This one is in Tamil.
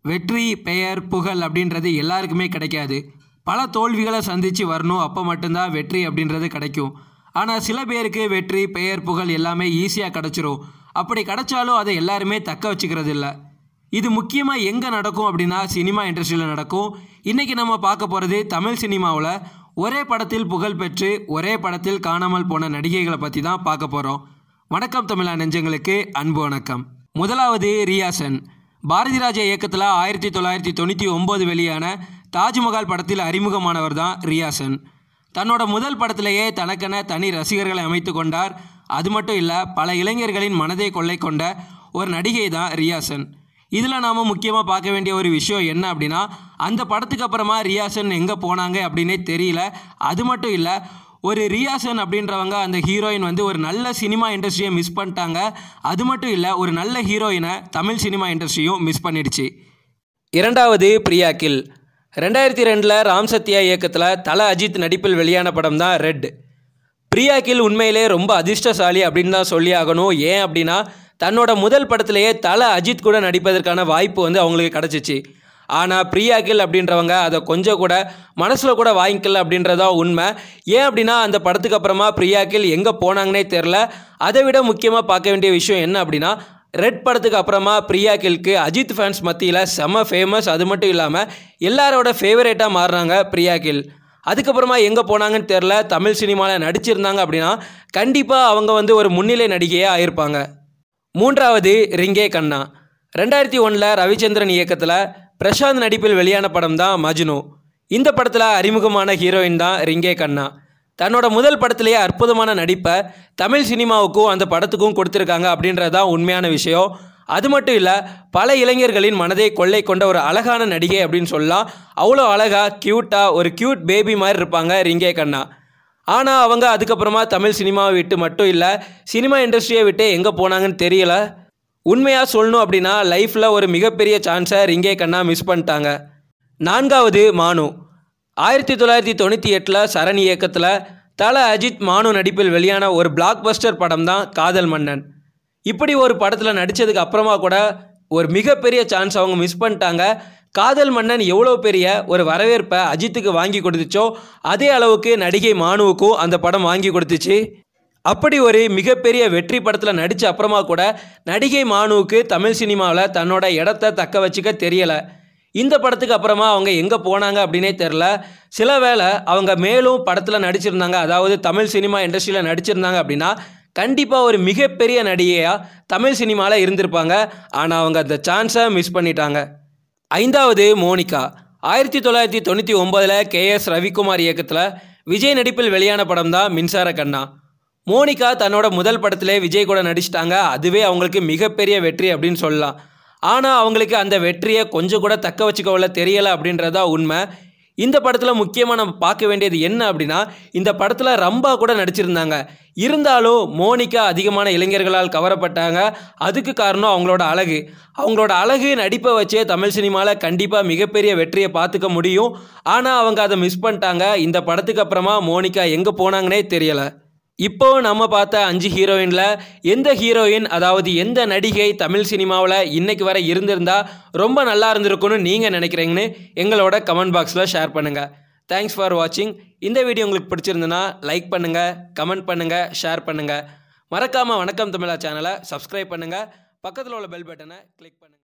வெற்றி பெயர் புகழ் அப்படின்றது எல்லாருக்குமே கிடைக்காது பல தோல்விகளை சந்தித்து வரணும் அப்போ மட்டும்தான் வெற்றி அப்படின்றது கிடைக்கும் ஆனால் சில பேருக்கு வெற்றி பெயர் புகழ் எல்லாமே ஈஸியாக கிடச்சிரும் அப்படி கிடைச்சாலும் அதை எல்லாருமே தக்க வச்சுக்கிறது இல்லை இது முக்கியமாக எங்கே நடக்கும் அப்படின்னா சினிமா இண்டஸ்ட்ரியில் நடக்கும் இன்றைக்கி நம்ம பார்க்க போகிறது தமிழ் சினிமாவில் ஒரே படத்தில் புகழ் பெற்று ஒரே படத்தில் காணாமல் போன நடிகைகளை பற்றி தான் பார்க்க போகிறோம் வணக்கம் தமிழா நெஞ்சங்களுக்கு அன்பு வணக்கம் முதலாவது ரியாசன் பாரதி ராஜா இயக்கத்தில் ஆயிரத்தி தொள்ளாயிரத்தி தொண்ணூற்றி ஒம்பது வெளியான தாஜ்மஹால் படத்தில் அறிமுகமானவர் தான் ரியாசன் தன்னோட முதல் படத்திலேயே தனக்கென தனி ரசிகர்களை அமைத்து கொண்டார் அது மட்டும் இல்லை பல இளைஞர்களின் மனதை கொள்ளை கொண்ட ஒரு நடிகை தான் ரியாசன் இதில் நாம் முக்கியமாக பார்க்க வேண்டிய ஒரு விஷயம் என்ன அப்படின்னா அந்த படத்துக்கு அப்புறமா ரியாசன் எங்கே போனாங்க அப்படின்னே தெரியல அது மட்டும் இல்லை ஒரு ரியாசன் அப்படின்றவங்க அந்த ஹீரோயின் வந்து ஒரு நல்ல சினிமா இண்டஸ்ட்ரியை மிஸ் பண்ணிட்டாங்க அது மட்டும் இல்லை ஒரு நல்ல ஹீரோயினை தமிழ் சினிமா இண்டஸ்ட்ரியும் மிஸ் பண்ணிடுச்சு இரண்டாவது பிரியா கில் ரெண்டாயிரத்தி ரெண்டில் ராம் சத்யா இயக்கத்தில் தல அஜித் நடிப்பில் வெளியான படம் தான் ரெட் பிரியா கில் உண்மையிலே ரொம்ப அதிர்ஷ்டசாலி அப்படின்னு தான் சொல்லி ஆகணும் ஏன் அப்படின்னா தன்னோட முதல் படத்திலேயே தல அஜித் கூட நடிப்பதற்கான வாய்ப்பு வந்து அவங்களுக்கு கிடச்சிச்சு ஆனால் பிரியா கில் அப்படின்றவங்க அதை கொஞ்சம் கூட மனசில் கூட வாங்கிக்கல அப்படின்றதா உண்மை ஏன் அப்படின்னா அந்த படத்துக்கு அப்புறமா பிரியா கில் எங்கே போனாங்கன்னே தெரில அதை விட முக்கியமாக பார்க்க வேண்டிய விஷயம் என்ன அப்படின்னா ரெட் படத்துக்கு அப்புறமா பிரியா கில்க்கு அஜித் ஃபேன்ஸ் மத்தியில் செம்ம ஃபேமஸ் அது மட்டும் இல்லாமல் எல்லாரோட ஃபேவரேட்டாக மாறுறாங்க பிரியா கில் அதுக்கப்புறமா எங்கே போனாங்கன்னு தெரில தமிழ் சினிமாவில் நடிச்சிருந்தாங்க அப்படின்னா கண்டிப்பாக அவங்க வந்து ஒரு முன்னிலை நடிகையாக ஆயிருப்பாங்க மூன்றாவது ரிங்கே கண்ணா ரெண்டாயிரத்தி ஒன்றில் ரவிச்சந்திரன் இயக்கத்தில் பிரசாந்த் நடிப்பில் வெளியான படம் தான் மஜ்னு இந்த படத்தில் அறிமுகமான ஹீரோயின் தான் ரிங்கே கண்ணா தன்னோட முதல் படத்திலேயே அற்புதமான நடிப்பை தமிழ் சினிமாவுக்கும் அந்த படத்துக்கும் கொடுத்துருக்காங்க அப்படின்றது தான் உண்மையான விஷயம் அது மட்டும் இல்லை பல இளைஞர்களின் மனதை கொள்ளை கொண்ட ஒரு அழகான நடிகை அப்படின்னு சொல்லலாம் அவ்வளோ அழகாக க்யூட்டாக ஒரு க்யூட் பேபி மாதிரி இருப்பாங்க ரிங்கே கண்ணா ஆனால் அவங்க அதுக்கப்புறமா தமிழ் சினிமாவை விட்டு மட்டும் இல்லை சினிமா இண்டஸ்ட்ரியை விட்டு எங்கே போனாங்கன்னு தெரியல உண்மையாக சொல்லணும் அப்படின்னா லைஃப்பில் ஒரு மிகப்பெரிய சான்ஸை ரிங்கே கண்ணா மிஸ் பண்ணிட்டாங்க நான்காவது மானு ஆயிரத்தி தொள்ளாயிரத்தி தொண்ணூற்றி எட்டில் சரண் இயக்கத்தில் தல அஜித் மானு நடிப்பில் வெளியான ஒரு பிளாக் பஸ்டர் படம் தான் காதல் மன்னன் இப்படி ஒரு படத்தில் நடித்ததுக்கு அப்புறமா கூட ஒரு மிகப்பெரிய சான்ஸ் அவங்க மிஸ் பண்ணிட்டாங்க காதல் மன்னன் எவ்வளோ பெரிய ஒரு வரவேற்பை அஜித்துக்கு வாங்கி கொடுத்துச்சோ அதே அளவுக்கு நடிகை மானுவுக்கும் அந்த படம் வாங்கி கொடுத்துச்சு அப்படி ஒரு மிகப்பெரிய வெற்றி படத்தில் நடித்த அப்புறமா கூட நடிகை மானுவுக்கு தமிழ் சினிமாவில் தன்னோட இடத்த தக்க வச்சுக்க தெரியலை இந்த படத்துக்கு அப்புறமா அவங்க எங்கே போனாங்க அப்படின்னே தெரில சில வேளை அவங்க மேலும் படத்தில் நடிச்சிருந்தாங்க அதாவது தமிழ் சினிமா இண்டஸ்ட்ரியில் நடிச்சிருந்தாங்க அப்படின்னா கண்டிப்பாக ஒரு மிகப்பெரிய நடிகையாக தமிழ் சினிமாவில் இருந்திருப்பாங்க ஆனால் அவங்க அந்த சான்ஸை மிஸ் பண்ணிட்டாங்க ஐந்தாவது மோனிகா ஆயிரத்தி தொள்ளாயிரத்தி தொண்ணூற்றி ஒம்போதில் கேஎஸ் ரவிக்குமார் இயக்கத்தில் விஜய் நடிப்பில் வெளியான படம் தான் மின்சார கண்ணா மோனிகா தன்னோட முதல் படத்திலே விஜய் கூட நடிச்சிட்டாங்க அதுவே அவங்களுக்கு மிகப்பெரிய வெற்றி அப்படின்னு சொல்லலாம் ஆனால் அவங்களுக்கு அந்த வெற்றியை கொஞ்சம் கூட தக்க வச்சுக்கவில்ல தெரியலை அப்படின்றதா உண்மை இந்த படத்தில் முக்கியமாக நம்ம பார்க்க வேண்டியது என்ன அப்படின்னா இந்த படத்தில் ரம்பா கூட நடிச்சிருந்தாங்க இருந்தாலும் மோனிகா அதிகமான இளைஞர்களால் கவரப்பட்டாங்க அதுக்கு காரணம் அவங்களோட அழகு அவங்களோட அழகு நடிப்பை வச்சே தமிழ் சினிமாவில் கண்டிப்பாக மிகப்பெரிய வெற்றியை பார்த்துக்க முடியும் ஆனால் அவங்க அதை மிஸ் பண்ணிட்டாங்க இந்த படத்துக்கு அப்புறமா மோனிகா எங்கே போனாங்கன்னே தெரியலை இப்போ நம்ம பார்த்த அஞ்சு ஹீரோயினில் எந்த ஹீரோயின் அதாவது எந்த நடிகை தமிழ் சினிமாவில் இன்னைக்கு வரை இருந்திருந்தா ரொம்ப நல்லா இருந்திருக்கும்னு நீங்கள் நினைக்கிறீங்கன்னு எங்களோட கமெண்ட் பாக்ஸில் ஷேர் பண்ணுங்கள் தேங்க்ஸ் ஃபார் வாட்சிங் இந்த வீடியோ உங்களுக்கு பிடிச்சிருந்துன்னா லைக் பண்ணுங்கள் கமெண்ட் பண்ணுங்கள் ஷேர் பண்ணுங்கள் மறக்காமல் வணக்கம் தமிழா சேனலை சப்ஸ்கிரைப் பண்ணுங்கள் பக்கத்தில் உள்ள பெல் பட்டனை கிளிக் பண்ணுங்கள்